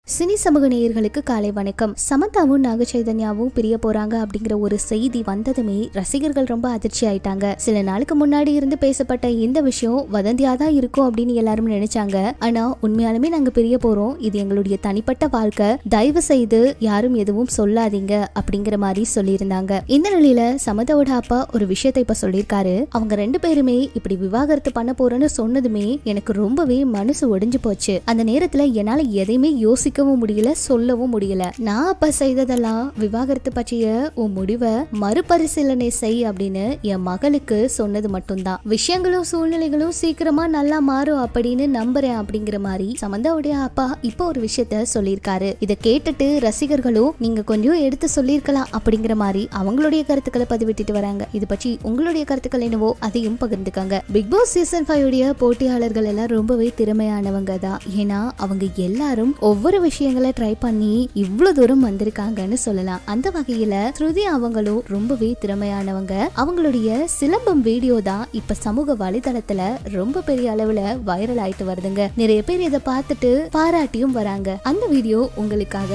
cine சமூக நேயர்களுக்கு காலை வணக்கம் சமந்தாவும் நாக சைதன்யாவும் பிரிய போறாங்க அப்படிங்கிற ஒரு செய்தி வந்ததுமே ரசிகர்கள் ரொம்ப அதிர்ச்சி ஆயிட்டாங்க சில நாளுக்கு முன்னாடி இருந்து பேசப்பட்ட இந்த விஷயம் வதந்தியா தான் இருக்கும் அப்படின்னு எல்லாரும் நினைச்சாங்க ஆனா உண்மையாலுமே நாங்க பிரிய போறோம் இது எங்களுடைய தனிப்பட்ட வாழ்க்கை தயவு செய்து யாரும் எதுவும் சொல்லாதீங்க அப்படிங்கிற மாதிரி சொல்லியிருந்தாங்க இந்த நிலையில சமந்தாவோட அப்பா ஒரு விஷயத்தை இப்ப சொல்லியிருக்காரு அவங்க ரெண்டு பேருமே இப்படி விவாகரத்து பண்ண போறேன்னு சொன்னதுமே எனக்கு ரொம்பவே மனசு ஒடிஞ்சு போச்சு அந்த நேரத்துல என்னால எதையுமே யோசிக்கவும் முடியல சொல்லவும் முடியல நான் அப்ப செய்ததெல்லாம் விவாகரத்து பற்றிய உன் முடிவை மறுபரிசீலனை செய் அப்படின்னு என் மகளுக்கு சொன்னது மட்டும்தான் விஷயங்களும் சூழ்நிலைகளும் சீக்கிரமா நல்லா மாறும் அப்படின்னு நம்புறேன் அப்படிங்கிற மாதிரி சமந்தாவுடைய அப்பா இப்போ ஒரு விஷயத்த சொல்லியிருக்காரு இதை கேட்டுட்டு ரசிகர்களும் நீங்க கொஞ்சம் எடுத்து சொல்லியிருக்கலாம் அப்படிங்கிற மாதிரி அவங்களுடைய கருத்துக்களை பதிவிட்டுட்டு வராங்க இது பற்றி உங்களுடைய கருத்துக்கள் என்னவோ அதையும் பகிர்ந்துக்கங்க பிக் பாஸ் சீசன் ஃபைவ் உடைய போட்டியாளர்கள் எல்லாம் ரொம்பவே திறமையானவங்க தான் ஏன்னா அவங்க எல்லாரும் ஒவ்வொரு விஷயங்களை ட்ரை பண்ணி இவ்வளவு தூரம் வந்திருக்காங்கன்னு சொல்லலாம் அந்த வகையில ஸ்ருதி அவங்களும் ரொம்பவே திறமையானவங்க அவங்களுடைய சிலம்பம் வீடியோ தான் இப்ப சமூக வலைதளத்துல ரொம்ப பெரிய அளவுல வைரல் ஆயிட்டு வருதுங்க நிறைய பேர் இதை பார்த்துட்டு பாராட்டியும் வராங்க அந்த வீடியோ உங்களுக்காக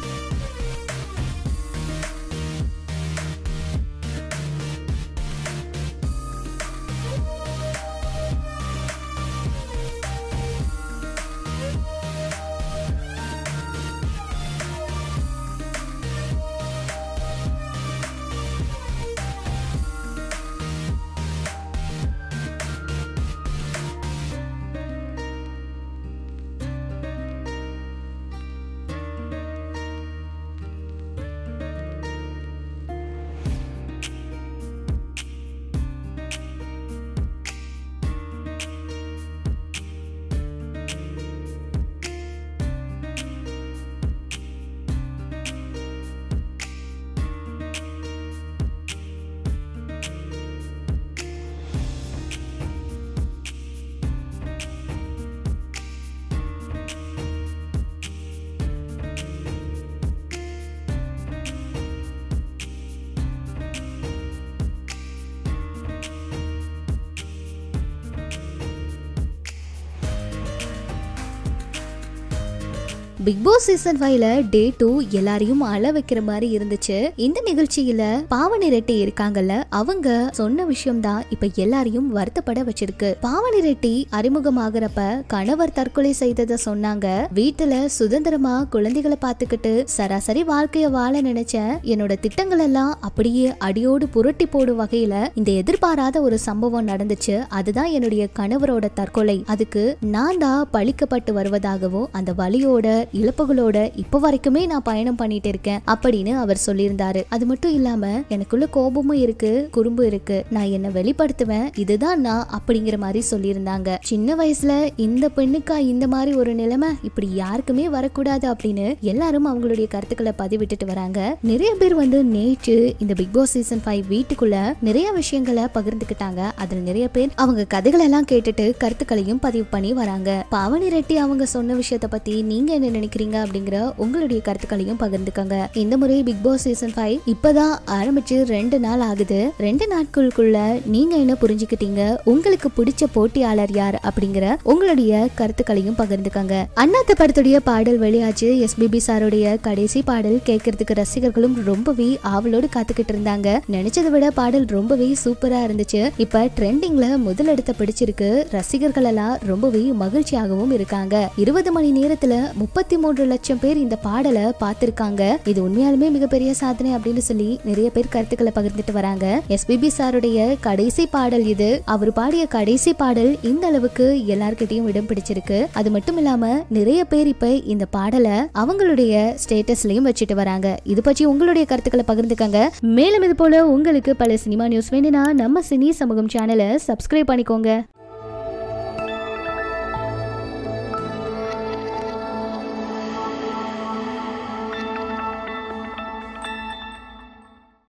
பிக் பாஸ் சீசன் ஃபைவ்ல டே டூ எல்லாரையும் அழ வைக்கிற மாதிரி இருந்துச்சு இந்த நிகழ்ச்சியில பாவனி ரெட்டி இருக்காங்கல்ல அவங்க சொன்ன விஷயம் தான் இப்ப எல்லாரையும் வருத்தப்பட வச்சிருக்கு பாவனி ரெட்டி அறிமுகமாகறப்ப கணவர் தற்கொலை செய்ததை சொன்னாங்க வீட்டுல சுதந்திரமா குழந்தைகளை பார்த்துக்கிட்டு சராசரி வாழ்க்கைய வாழ நினைச்ச என்னோட திட்டங்கள் எல்லாம் அப்படியே அடியோடு புரட்டி போடும் வகையில இந்த எதிர்பாராத ஒரு சம்பவம் நடந்துச்சு அதுதான் என்னுடைய கணவரோட தற்கொலை அதுக்கு நான் தான் பழிக்கப்பட்டு வருவதாகவும் அந்த வலியோட இழப்புகளோட இப்ப வரைக்குமே நான் பயணம் பண்ணிட்டு இருக்கேன் அப்படின்னு அவர் சொல்லியிருந்தாரு அது மட்டும் இல்லாம எனக்குள்ள கோபமும் இருக்கு குறும்பு இருக்கு நான் என்ன வெளிப்படுத்துவேன் இதுதான் நான் அப்படிங்கிற மாதிரி சொல்லியிருந்தாங்க சின்ன வயசுல இந்த பெண்ணுக்கா இந்த மாதிரி ஒரு நிலைமை இப்படி யாருக்குமே வரக்கூடாது அப்படின்னு எல்லாரும் அவங்களுடைய கருத்துக்களை பதிவிட்டுட்டு வராங்க நிறைய பேர் வந்து நேற்று இந்த பிக் பாஸ் சீசன் ஃபைவ் வீட்டுக்குள்ள நிறைய விஷயங்களை பகிர்ந்துக்கிட்டாங்க அதுல நிறைய பேர் அவங்க கதைகள் எல்லாம் கேட்டுட்டு கருத்துக்களையும் பதிவு பண்ணி வராங்க பாவனி ரெட்டி அவங்க சொன்ன விஷயத்த பத்தி நீங்க என்ன நினைக்கிறீங்க அப்படிங்கிற உங்களுடைய கருத்துக்களையும் பகிர்ந்துக்கங்க இந்த முறை பிக் பாஸ் சீசன் ஃபைவ் இப்பதான் ஆரம்பிச்சு ரெண்டு நாள் ஆகுது ரெண்டு நாட்களுக்குள்ள நீங்க என்ன புரிஞ்சுக்கிட்டீங்க உங்களுக்கு பிடிச்ச போட்டியாளர் யார் அப்படிங்கிற உங்களுடைய கருத்துக்களையும் பகிர்ந்துக்கங்க அண்ணாத்த படத்துடைய பாடல் வெளியாச்சு எஸ்பிபி சாருடைய கடைசி பாடல் கேட்கறதுக்கு ரசிகர்களும் ரொம்பவே ஆவலோடு காத்துக்கிட்டு இருந்தாங்க நினைச்சதை விட பாடல் ரொம்பவே சூப்பரா இருந்துச்சு இப்ப ட்ரெண்டிங்ல முதலிடத்தை பிடிச்சிருக்கு ரசிகர்கள் எல்லாம் ரொம்பவே மகிழ்ச்சியாகவும் இருக்காங்க இருபது மணி நேரத்துல முப்பத்தி மூன்று லட்சம் பேர் இந்த பாடலை பார்த்திருக்காங்க இது உண்மையாலுமே மிகப்பெரிய சாதனை அப்படின்னு சொல்லி நிறைய பேர் கருத்துக்களை பகிர்ந்துட்டு வராங்க எஸ்பிபி சாருடைய கடைசி பாடல் இது அவர் பாடிய கடைசி பாடல் இந்த அளவுக்கு எல்லார்கிட்டயும் இடம் பிடிச்சிருக்கு அது மட்டும் இல்லாம நிறைய பேர் இப்ப இந்த பாடலை அவங்களுடைய ஸ்டேட்டஸ்லயும் வச்சுட்டு வராங்க இது பற்றி உங்களுடைய கருத்துக்களை பகிர்ந்துக்கங்க மேலும் இது போல உங்களுக்கு பல சினிமா நியூஸ் வேணும்னா நம்ம சினி சமூகம் சேனலை சப்ஸ்கிரைப் பண்ணிக்கோங்க